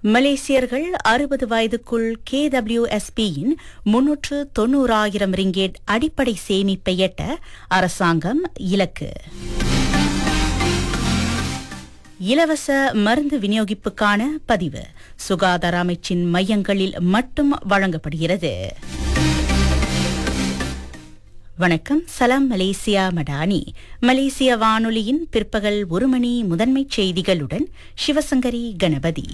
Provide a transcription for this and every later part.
மலேசியர்கள் அறுபது வயதுக்குள் கேடபிள்யூஎஸ்பியின் முன்னூற்று தொன்னூறாயிரம் ரிங்கேட் அடிப்படை சேமிப்பை எட்ட அரசாங்கம் இலக்கு இலவச மருந்து விநியோகிப்புக்கான பதிவு சுகாதார அமைச்சின் மையங்களில் மட்டும் வழங்கப்படுகிறது வணக்கம் சலாம் மலேசியா மடானி மலேசிய வானொலியின் பிற்பகல் ஒரு மணி முதன்மைச் செய்திகளுடன் சிவசங்கரி கணபதி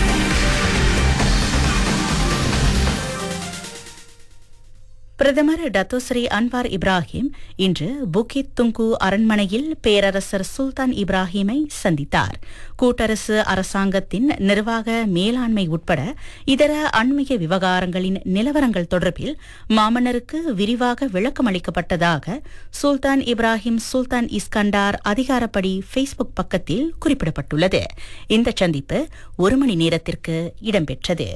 பிரதமர் டத்தோஸ்ரீ அன்வார் இப்ராஹிம் இன்று புகித் துங்கு அரண்மனையில் பேரரசர் சுல்தான் இப்ராஹிமை சந்தித்தார் கூட்டரசு அரசாங்கத்தின் நிர்வாக மேலாண்மை உட்பட இதர அண்மைய விவகாரங்களின் நிலவரங்கள் தொடர்பில் மாமன்னருக்கு விரிவாக விளக்கமளிக்கப்பட்டதாக சுல்தான் இப்ராஹிம் சுல்தான் இஸ்கண்டார் அதிகாரப்படி ஃபேஸ்புக் பக்கத்தில் குறிப்பிடப்பட்டுள்ளது இந்த சந்திப்பு ஒரு மணி நேரத்திற்கு இடம்பெற்றது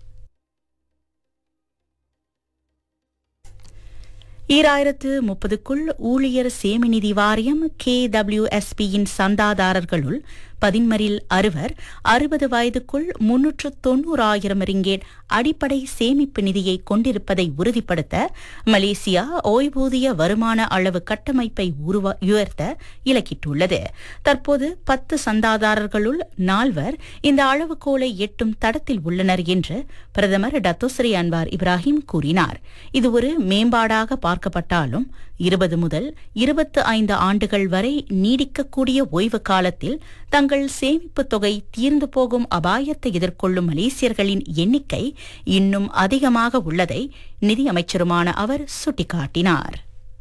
ஈராயிரத்து முப்பதுக்குள் ஊழியர் சேமிநிதி வாரியம் கே டபிள்யூஎஸ்பியின் சந்தாதாரர்களுள் பதின்மரில் அறுவர் அறுபது வயதுக்குள் முன்னூற்று தொன்னூறாயிரம் ரிங்கேட் அடிப்படை சேமிப்பு நிதியை கொண்டிருப்பதை உறுதிப்படுத்த மலேசியா ஓய்வூதிய வருமான அளவு கட்டமைப்பை உயர்த்த இலக்கிட்டுள்ளது தற்போது பத்து சந்தாதாரர்களுள் நால்வர் இந்த அளவுகோலை எட்டும் தடத்தில் உள்ளனர் என்று பிரதமர் டத்தோஸ்ரீ அன்வார் இப்ராஹிம் கூறினார் இது ஒரு மேம்பாடாக பார்க்கப்பட்டாலும் இருபது முதல் இருபத்து ஐந்து ஆண்டுகள் வரை நீடிக்கக்கூடிய ஓய்வு காலத்தில் தங்கள் சேமிப்பு தொகை தீர்ந்து போகும் அபாயத்தை எதிர்கொள்ளும் மலேசியர்களின் எண்ணிக்கை இன்னும் அதிகமாக உள்ளதை நிதியமைச்சருமான அவர் சுட்டிக்காட்டினார்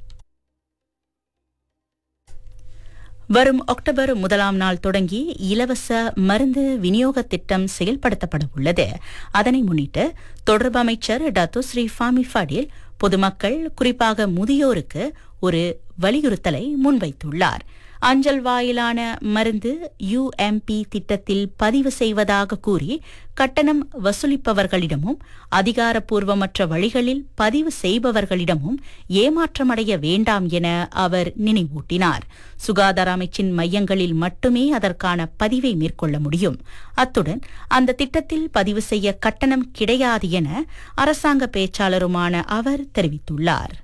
வரும் அக்டோபர் முதலாம் நாள் தொடங்கி இலவச மருந்து விநியோக திட்டம் செயல்படுத்தப்பட உள்ளது அதனை முன்னிட்டு தொடர்பு அமைச்சர் டத்து ஸ்ரீ ஃபாமி ஃபடில் பொதுமக்கள் குறிப்பாக முதியோருக்கு ஒரு வலியுறுத்தலை முன்வைத்துள்ளார் அஞ்சல் வாயிலான மருந்து யுஎம்பி திட்டத்தில் பதிவு செய்வதாக கூறி கட்டணம் வசூலிப்பவர்களிடமும் அதிகாரப்பூர்வமற்ற வழிகளில் பதிவு செய்பவர்களிடமும் ஏமாற்றமடைய வேண்டாம் என அவர் நினைவூட்டினார் சுகாதார அமைச்சின் மையங்களில் மட்டுமே அதற்கான பதிவை மேற்கொள்ள முடியும் அத்துடன் அந்த திட்டத்தில் பதிவு செய்ய கட்டணம் கிடையாது என அரசாங்க பேச்சாளருமான அவர் தெரிவித்துள்ளார்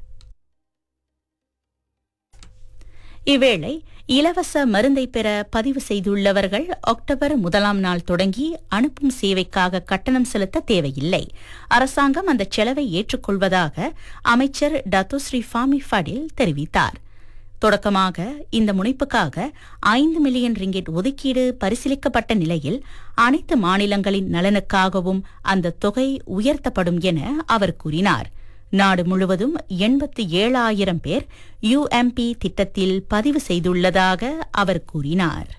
இவ்வேளை இலவச மருந்தை பெற பதிவு செய்துள்ளவர்கள் அக்டோபர் முதலாம் நாள் தொடங்கி அனுப்பும் சேவைக்காக கட்டணம் செலுத்த தேவையில்லை அரசாங்கம் அந்த செலவை ஏற்றுக்கொள்வதாக அமைச்சர் டத்துஸ்ரீ ஃபாமி ஃபடில் தெரிவித்தார் தொடக்கமாக இந்த முனைப்புக்காக ஐந்து மில்லியன் ரிங்கெட் ஒதுக்கீடு பரிசீலிக்கப்பட்ட நிலையில் அனைத்து மாநிலங்களின் நலனுக்காகவும் அந்த தொகை உயர்த்தப்படும் என அவர் கூறினார் நாடு முழுவதும் எண்பத்தி ஏழாயிரம் பேர் யுஎம்பி திட்டத்தில் பதிவு செய்துள்ளதாக அவர் கூறினார்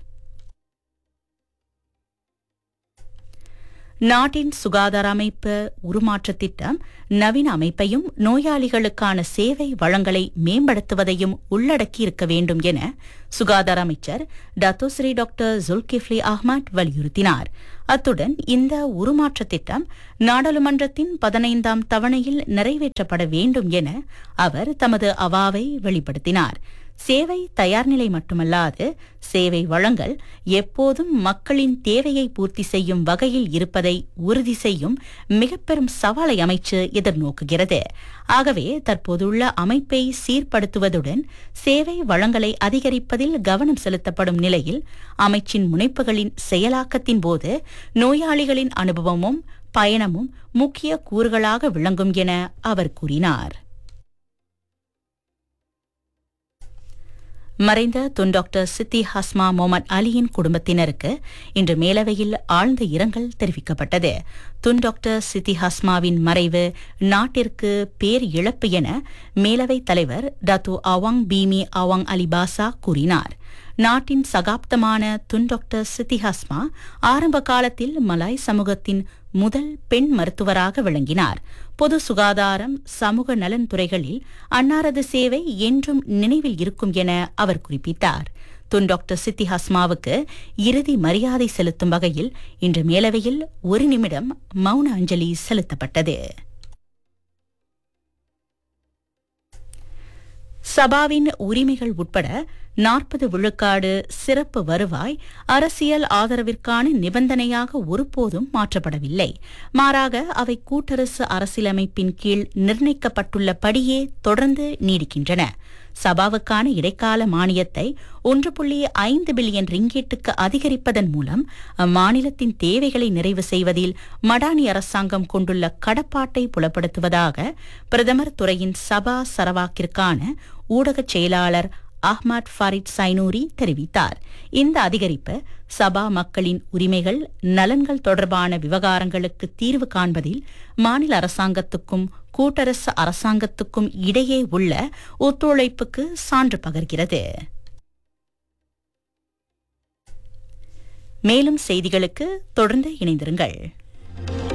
நாட்டின் சுகாதார அமைப்பு உருமாற்ற திட்டம் நவீன அமைப்பையும் நோயாளிகளுக்கான சேவை வளங்களை மேம்படுத்துவதையும் உள்ளடக்கி இருக்க வேண்டும் என சுகாதார அமைச்சர் டத்தோஸ்ரீ டாக்டர் ஜுல்கிஃப்லி அஹ்மத் வலியுறுத்தினார் அத்துடன் இந்த உருமாற்ற திட்டம் நாடாளுமன்றத்தின் பதினைந்தாம் தவணையில் நிறைவேற்றப்பட வேண்டும் என அவர் தமது அவாவை வெளிப்படுத்தினார் சேவை தயார்நிலை மட்டுமல்லாது சேவை வழங்கல் எப்போதும் மக்களின் தேவையை பூர்த்தி செய்யும் வகையில் இருப்பதை உறுதி செய்யும் மிக பெரும் சவாலை அமைச்சு எதிர்நோக்குகிறது ஆகவே தற்போதுள்ள அமைப்பை சீர்படுத்துவதுடன் சேவை வழங்கலை அதிகரிப்பதில் கவனம் செலுத்தப்படும் நிலையில் அமைச்சின் முனைப்புகளின் செயலாக்கத்தின் போது நோயாளிகளின் அனுபவமும் பயணமும் முக்கிய கூறுகளாக விளங்கும் என அவர் கூறினார் மறைந்த துன் டாக்டர் சித்தி ஹஸ்மா முகமது அலியின் குடும்பத்தினருக்கு இன்று மேலவையில் ஆழ்ந்த இரங்கல் தெரிவிக்கப்பட்டது துன் டாக்டர் சித்தி ஹஸ்மாவின் மறைவு நாட்டிற்கு பேர் இழப்பு என மேலவை தலைவர் டாத்து அவாங் பீமி அவாங் அலிபாசா கூறினார் நாட்டின் சகாப்தமான துன் டாக்டர் சித்தி ஹஸ்மா ஆரம்ப காலத்தில் மலாய் சமூகத்தின் முதல் பெண் மருத்துவராக விளங்கினார் பொது சுகாதாரம் சமூக நலன் துறைகளில் அன்னாரது சேவை என்றும் நினைவில் இருக்கும் என அவர் குறிப்பிட்டார் துன் டாக்டர் சித்தி ஹஸ்மாவுக்கு இறுதி மரியாதை செலுத்தும் வகையில் இன்று மேலவையில் ஒரு நிமிடம் மௌன அஞ்சலி செலுத்தப்பட்டது சபாவின் உரிமைகள் உட்பட நாற்பது விழுக்காடு சிறப்பு வருவாய் அரசியல் ஆதரவிற்கான நிபந்தனையாக ஒருபோதும் மாற்றப்படவில்லை மாறாக அவை கூட்டரசு அரசியலமைப்பின் கீழ் நிர்ணயிக்கப்பட்டுள்ள படியே தொடர்ந்து நீடிக்கின்றன சபாவுக்கான இடைக்கால மானியத்தை ஒன்று புள்ளி ஐந்து பில்லியன் ரிங்கேட்டுக்கு அதிகரிப்பதன் மூலம் அம்மாநிலத்தின் தேவைகளை நிறைவு செய்வதில் மடானி அரசாங்கம் கொண்டுள்ள கடப்பாட்டை புலப்படுத்துவதாக பிரதமர் துறையின் சபா சரவாக்கிற்கான ஊடகச் செயலாளர் அஹ்மத் ஃபரித் சைனூரி தெரிவித்தார் இந்த அதிகரிப்பு சபா மக்களின் உரிமைகள் நலன்கள் தொடர்பான விவகாரங்களுக்கு தீர்வு காண்பதில் மாநில அரசாங்கத்துக்கும் கூட்டரசு அரசாங்கத்துக்கும் இடையே உள்ள ஒத்துழைப்புக்கு சான்று பகர்கிறது மேலும் செய்திகளுக்கு தொடர்ந்து இணைந்திருங்கள்